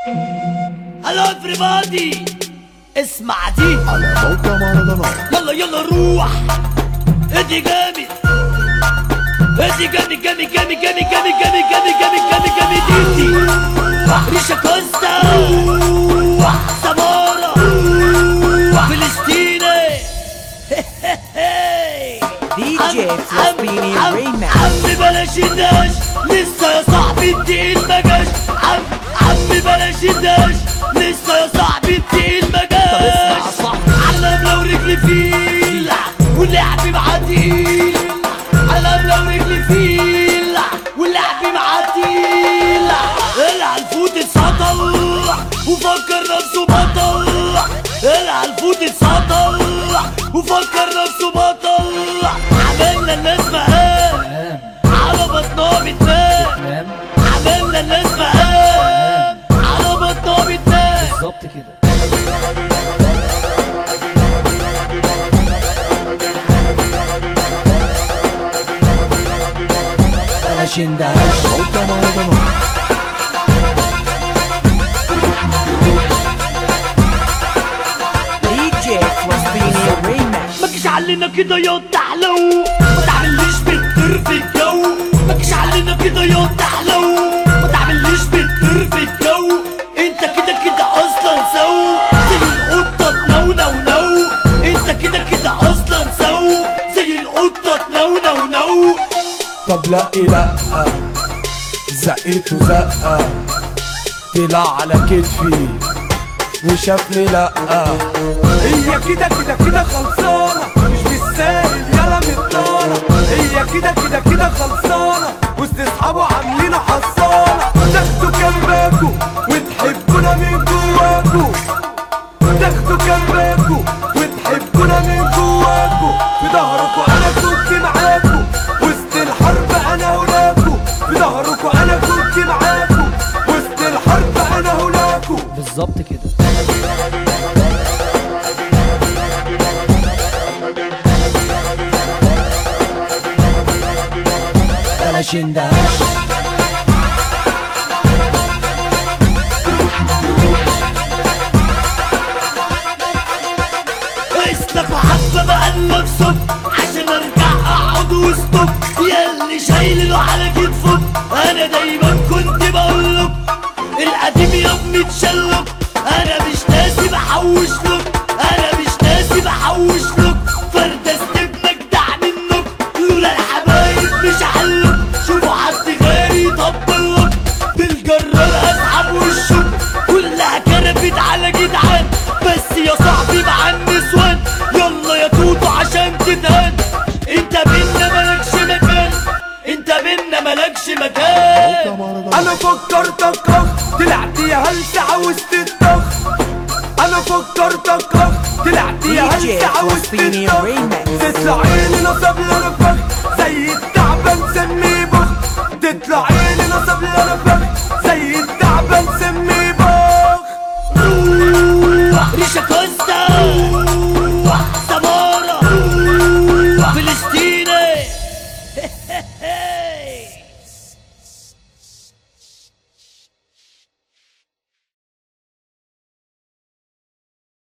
هلو everybody اسمع دي على موقع مهرجانات يلا يلا روح ادي جامد ادي جامد جامد جامد جامد جامد جامد جامد جامد جامد جامد ديتي ريشا كوستا سمارة فلسطيني DJ Flaspini عم Remix عم بلاش الداش لسه يا صاحبي التقيل ما جاش عم عم بلاش الداش لسه يا صاحبي التقيل ما جاش علم لو رجلي فيل ولعبي مع تقيل علم لو رجلي فيل ولعبي مع تقيل العلفوت اتسطل وفكر نفسه بطل العلفوت اتسطل وفكر نفسه بطل عملنا الناس مقام على بطنها بتنام عملنا الناس مقام على بطنها بتنام بالظبط كده بلاش اندهاش موقع مهرجانات DJ Flaspini Remix ما تجيش علينا كده يا تحلو ما تعمليش بتطير في الجو ما تجيش علينا كده يا تحلو ما تعمليش بتطير في الجو انت كده كده اصلا سو زي القطة تنو نو نو انت كده كده اصلا سو زي القطة تنو نو نو طب لا لا زقيته زقة طلع على كتفي وشافني لا هي كده كده كده خلصانة مش بالساهل يلا مطارة هي كده كده كده خلصانة وسط اصحابه عاملين حصانة تاخدوا جنبكوا وتحبونا من جواكوا تاخدوا جنبكوا وتحبونا من جواكوا في ظهركوا انا كنت معاكوا وسط الحرب انا هناكوا في ظهركوا انا كنت معاكوا وسط الحرب انا هناكوا بالظبط كده بلاش اندهاش اسلك وحبة بقلب صب عشان ارجع اقعد وسطك يا اللي شايله على كتفك انا دايما كنت بقولك القديم يا ابني اتشلك انا مش ناسي بحوش لك انا مش ناسي بحوش لك فردست ابنك دع منك لولا الحبايب مش حلك شوفوا حد غيري يطبلك بالجرار اسحب وشك كلها كرفت على جدعان بس يا صاحبي مع النسوان يلا يا توتو عشان تتهان انت بينا مالكش مكان انت بينا مالكش مكان موقع مهرجانات انا فكرتك اخ طلعت يا هلس عاوز تتطخ انا فكرتك اخ طلعت يا DJ هلس عاوز Flaspini تتطخ Remix. تطلع عيني نصب لنا